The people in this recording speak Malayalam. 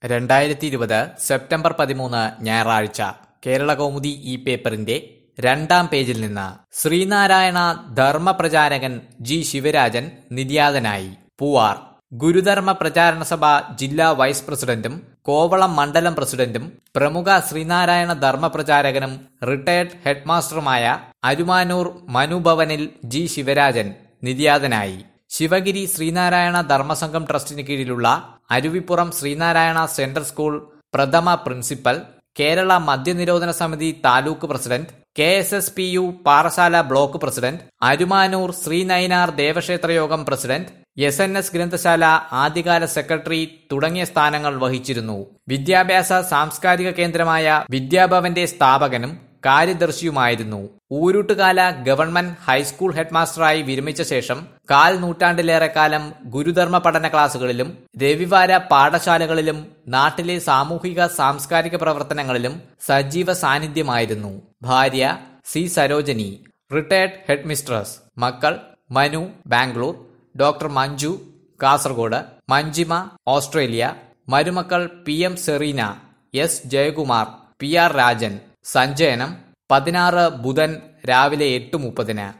രണ്ടായിരത്തി ഇരുപത് സെപ്റ്റംബർ പതിമൂന്ന് ഞായറാഴ്ച കേരള കൗമുദി ഈ പേപ്പറിന്റെ രണ്ടാം പേജിൽ നിന്ന് ശ്രീനാരായണ ധർമ്മപ്രചാരകൻ ജി ശിവരാജൻ നിര്യാതനായി പൂവാർ ഗുരുധർമ്മ പ്രചാരണ സഭ ജില്ലാ വൈസ് പ്രസിഡന്റും കോവളം മണ്ഡലം പ്രസിഡന്റും പ്രമുഖ ശ്രീനാരായണ ധർമ്മപ്രചാരകനും റിട്ടയർഡ് ഹെഡ്മാസ്റ്ററുമായ അരുമാനൂർ മനുഭവനിൽ ജി ശിവരാജൻ നിര്യാതനായി ശിവഗിരി ശ്രീനാരായണ ധർമ്മസംഘം ട്രസ്റ്റിന് കീഴിലുള്ള അരുവിപ്പുറം ശ്രീനാരായണ സെൻട്രൽ സ്കൂൾ പ്രഥമ പ്രിൻസിപ്പൽ കേരള മദ്യനിരോധന സമിതി taluk president K S S P U Parassala block president Arumanoor Sreenayanar ദേവക്ഷേത്ര യോഗം പ്രസിഡന്റ് എസ് എൻ എസ് ഗ്രന്ഥശാല ആദ്യകാല സെക്രട്ടറി തുടങ്ങിയ സ്ഥാനങ്ങൾ വഹിച്ചിരുന്നു വിദ്യാഭ്യാസ സാംസ്കാരിക കേന്ദ്രമായ വിദ്യാഭവന്റെ സ്ഥാപകനും കാര്യദർശിയുമായിരുന്നു ഊരുട്ടുകാല ഗവൺമെന്റ് ഹൈസ്കൂൾ ഹെഡ്മാസ്റ്ററായി വിരമിച്ച ശേഷം കാൽ നൂറ്റാണ്ടിലേറെ കാലം ഗുരുധർമ്മ പഠന ക്ലാസുകളിലും രവിവാര പാഠശാലകളിലും നാട്ടിലെ സാമൂഹിക സാംസ്കാരിക പ്രവർത്തനങ്ങളിലും സജീവ സാന്നിധ്യമായിരുന്നു ഭാര്യ C Sarojini retired head mistress മക്കൾ മനു ബാംഗ്ലൂർ ഡോക്ടർ മഞ്ജു കാസർഗോഡ് മഞ്ജിമ ഓസ്ട്രേലിയ മരുമക്കൾ P M Sereena S Jayakumar P R Rajan സഞ്ചയനം പതിനാറ് ബുധൻ രാവിലെ എട്ട് മുപ്പതിന്